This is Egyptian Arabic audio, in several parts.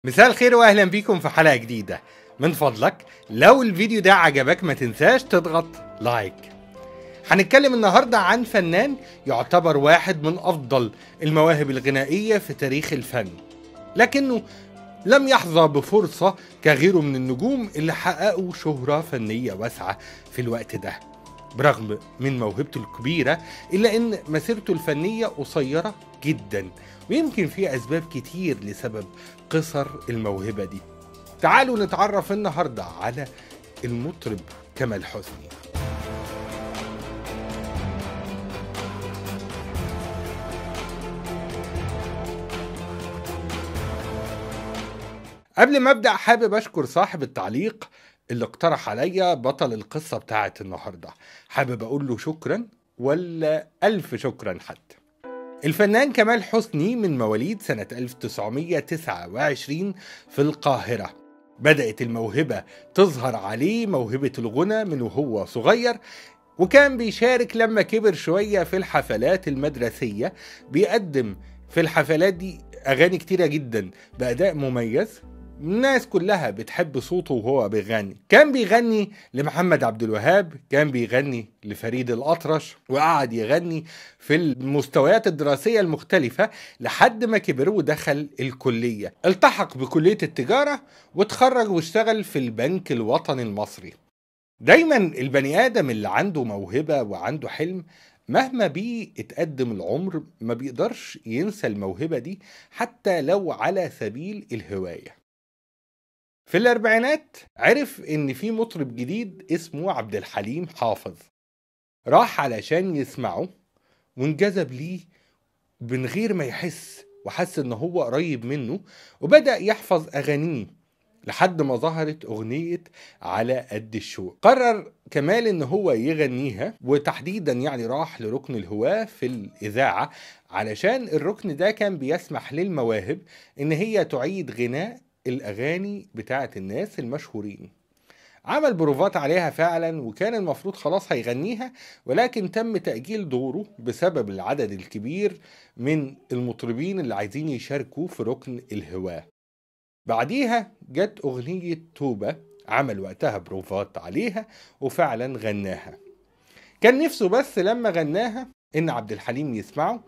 مساء الخير واهلا بيكم في حلقه جديده من فضلك لو الفيديو ده عجبك ما تنساش تضغط لايك هنتكلم النهارده عن فنان يعتبر واحد من افضل المواهب الغنائيه في تاريخ الفن لكنه لم يحظى بفرصه كغيره من النجوم اللي حققوا شهره فنيه واسعه في الوقت ده برغم من موهبته الكبيرة إلا أن مسيرته الفنية قصيرة جدا ويمكن في أسباب كتير لسبب قصر الموهبة دي تعالوا نتعرف النهاردة على المطرب كمال حسني قبل ما ابدا حابب اشكر صاحب التعليق اللي اقترح عليا بطل القصه بتاعت النهارده حابب اقول له شكرا ولا الف شكرا حتى الفنان كمال حسني من مواليد سنة 1929 في القاهرة بدأت الموهبة تظهر عليه موهبة الغنى من وهو صغير وكان بيشارك لما كبر شوية في الحفلات المدرسية بيقدم في الحفلات دي أغاني كتيرة جدا بأداء مميز الناس كلها بتحب صوته وهو بيغني كان بيغني لمحمد عبد الوهاب كان بيغني لفريد الأطرش وقعد يغني في المستويات الدراسية المختلفة لحد ما كبر ودخل الكلية التحق بكلية التجارة وتخرج واشتغل في البنك الوطني المصري دايما البني آدم اللي عنده موهبة وعنده حلم مهما بيه اتقدم العمر ما بيقدرش ينسى الموهبة دي حتى لو على سبيل الهواية في الأربعينات عرف إن في مطرب جديد اسمه عبد الحليم حافظ راح علشان يسمعه وانجذب ليه من غير ما يحس وحس إن هو قريب منه وبدأ يحفظ أغانيه لحد ما ظهرت أغنية على قد الشوق قرر كمال إن هو يغنيها وتحديدا يعني راح لركن الهواة في الإذاعة علشان الركن ده كان بيسمح للمواهب إن هي تعيد غناء الاغاني بتاعه الناس المشهورين عمل بروفات عليها فعلا وكان المفروض خلاص هيغنيها ولكن تم تأجيل دوره بسبب العدد الكبير من المطربين اللي عايزين يشاركوا في ركن الهواة بعديها جت أغنية توبة عمل وقتها بروفات عليها وفعلا غناها كان نفسه بس لما غناها إن عبد الحليم يسمعه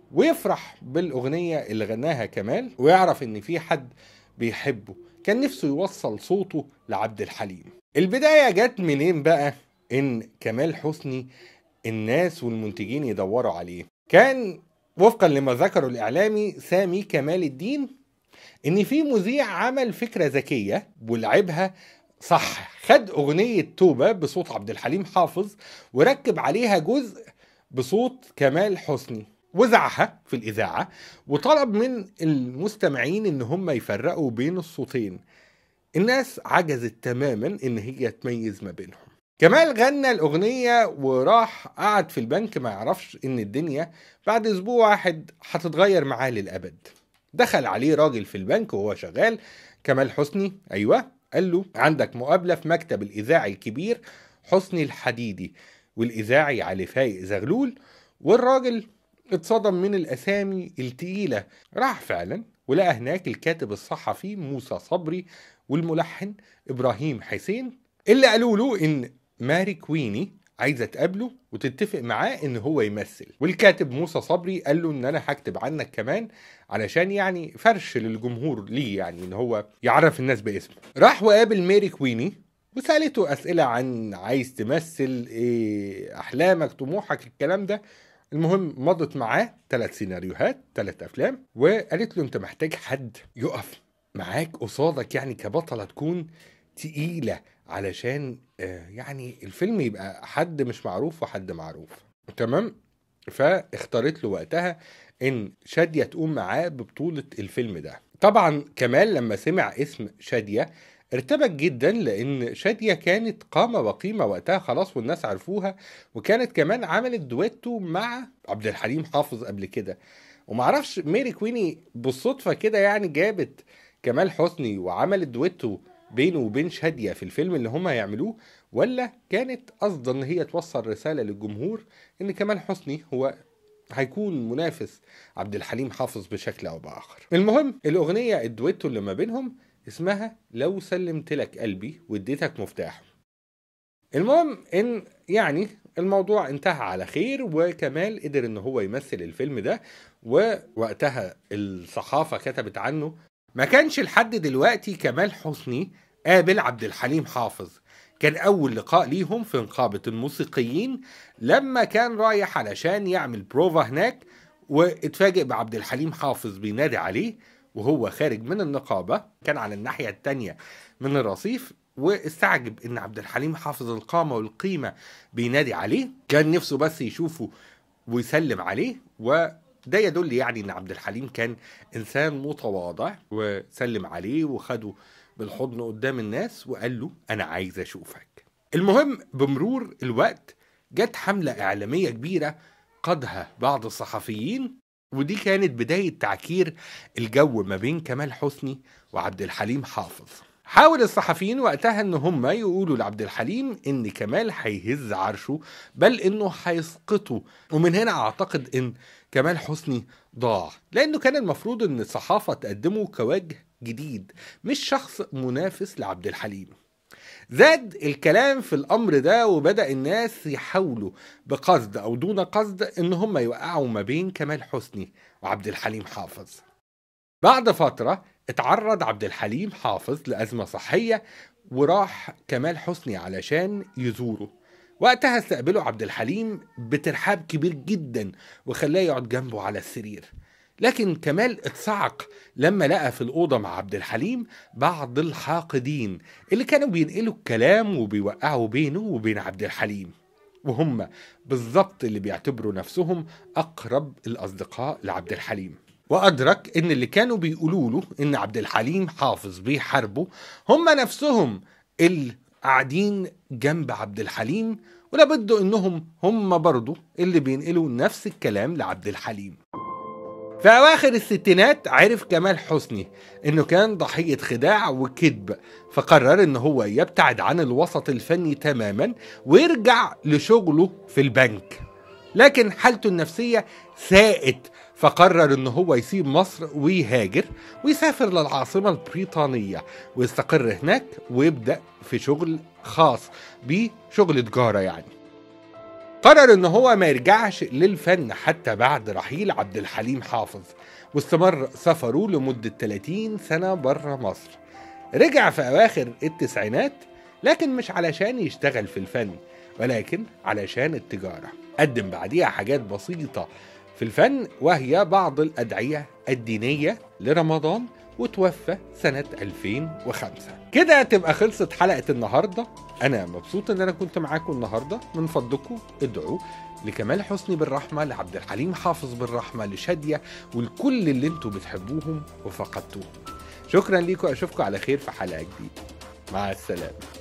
ويفرح بالأغنية اللي غناها كمال ويعرف إن في حد بيحبه كان نفسه يوصل صوته لعبد الحليم البداية جت منين بقى ان كمال حسني الناس والمنتجين يدوروا عليه كان وفقا لما ذكره الاعلامي سامي كمال الدين ان في مذيع عمل فكرة ذكية ولعبها صح خد اغنية توبة بصوت عبد الحليم حافظ وركب عليها جزء بصوت كمال حسني وزعها في الإذاعة وطلب من المستمعين إن هم يفرقوا بين الصوتين الناس عجزت تماما إن هي تميز ما بينهم كمال غنى الأغنية وراح قعد في البنك ما يعرفش إن الدنيا بعد أسبوع واحد هتتغير معاه للأبد دخل عليه راجل في البنك وهو شغال كمال حسني أيوة قال له عندك مقابلة في مكتب الإذاعي الكبير حسني الحديدي والإذاعي علي فايق زغلول والراجل اتصدم من الأسامي التقيلة راح فعلا ولقى هناك الكاتب الصحفي موسى صبري والملحن إبراهيم حسين اللي قالوا له إن ماري كويني عايزه تقابله وتتفق معاه ان هو يمثل والكاتب موسى صبري قال له ان انا هكتب عنك كمان علشان يعني فرش للجمهور ليه يعني ان هو يعرف الناس باسمه راح وقابل ماري كويني وسالته اسئله عن عايز تمثل ايه احلامك طموحك الكلام ده المهم مضت معاه ثلاث سيناريوهات ثلاث افلام وقالت له انت محتاج حد يقف معاك قصادك يعني كبطله تكون تقيله علشان آه يعني الفيلم يبقى حد مش معروف وحد معروف تمام فاختارت له وقتها ان شاديه تقوم معاه ببطوله الفيلم ده طبعا كمال لما سمع اسم شاديه ارتبك جدا لان شاديه كانت قامه وقيمه وقتها خلاص والناس عرفوها وكانت كمان عملت دويتو مع عبد الحليم حافظ قبل كده ومعرفش ميري كويني بالصدفه كده يعني جابت كمال حسني وعملت دويتو بينه وبين شاديه في الفيلم اللي هما هيعملوه ولا كانت قصدا ان هي توصل رساله للجمهور ان كمال حسني هو هيكون منافس عبد الحليم حافظ بشكل او باخر المهم الاغنيه الدويتو اللي ما بينهم اسمها لو سلمت لك قلبي واديتك مفتاحه المهم ان يعني الموضوع انتهى على خير وكمال قدر ان هو يمثل الفيلم ده ووقتها الصحافه كتبت عنه ما كانش لحد دلوقتي كمال حسني قابل عبد الحليم حافظ كان أول لقاء ليهم في نقابة الموسيقيين لما كان رايح علشان يعمل بروفا هناك واتفاجئ بعبد الحليم حافظ بينادي عليه وهو خارج من النقابة كان على الناحية التانية من الرصيف واستعجب ان عبد الحليم حافظ القامة والقيمة بينادي عليه كان نفسه بس يشوفه ويسلم عليه وده يدل يعني ان عبد الحليم كان انسان متواضع وسلم عليه وخده بالحضن قدام الناس وقال له انا عايز اشوفك المهم بمرور الوقت جت حملة إعلامية كبيرة قادها بعض الصحفيين ودي كانت بداية تعكير الجو ما بين كمال حسني وعبد الحليم حافظ حاول الصحفيين وقتها ان هم يقولوا لعبد الحليم ان كمال هيهز عرشه بل انه هيسقطه ومن هنا اعتقد ان كمال حسني ضاع لانه كان المفروض ان الصحافه تقدمه كوجه جديد مش شخص منافس لعبد الحليم زاد الكلام في الامر ده وبدا الناس يحاولوا بقصد او دون قصد ان هم يوقعوا ما بين كمال حسني وعبد الحليم حافظ بعد فتره اتعرض عبد الحليم حافظ لازمه صحيه وراح كمال حسني علشان يزوره وقتها استقبله عبد الحليم بترحاب كبير جدا وخلاه يقعد جنبه على السرير لكن كمال اتصعق لما لقى في الأوضة مع عبد الحليم بعض الحاقدين اللي كانوا بينقلوا الكلام وبيوقعوا بينه وبين عبد الحليم وهم بالظبط اللي بيعتبروا نفسهم أقرب الأصدقاء لعبد الحليم وأدرك إن اللي كانوا بيقولوا له إن عبد الحليم حافظ بيحاربه هم نفسهم اللي قاعدين جنب عبد الحليم ولابد إنهم هم برضه اللي بينقلوا نفس الكلام لعبد الحليم في أواخر الستينات عرف كمال حسني إنه كان ضحية خداع وكذب فقرر إن هو يبتعد عن الوسط الفني تماما ويرجع لشغله في البنك لكن حالته النفسية ساءت فقرر إن هو يسيب مصر ويهاجر ويسافر للعاصمة البريطانية ويستقر هناك ويبدأ في شغل خاص بشغل تجارة يعني قرر ان هو ما يرجعش للفن حتى بعد رحيل عبد الحليم حافظ واستمر سفره لمدة 30 سنة بره مصر رجع في أواخر التسعينات لكن مش علشان يشتغل في الفن ولكن علشان التجارة قدم بعديها حاجات بسيطة في الفن وهي بعض الأدعية الدينية لرمضان وتوفى سنة 2005 كده تبقى خلصت حلقة النهاردة أنا مبسوط إن أنا كنت معاكم النهاردة من فضلكم ادعوا لكمال حسني بالرحمة لعبد الحليم حافظ بالرحمة لشادية ولكل اللي انتوا بتحبوهم وفقدتوهم شكرا ليكم أشوفكم على خير في حلقة جديدة مع السلامة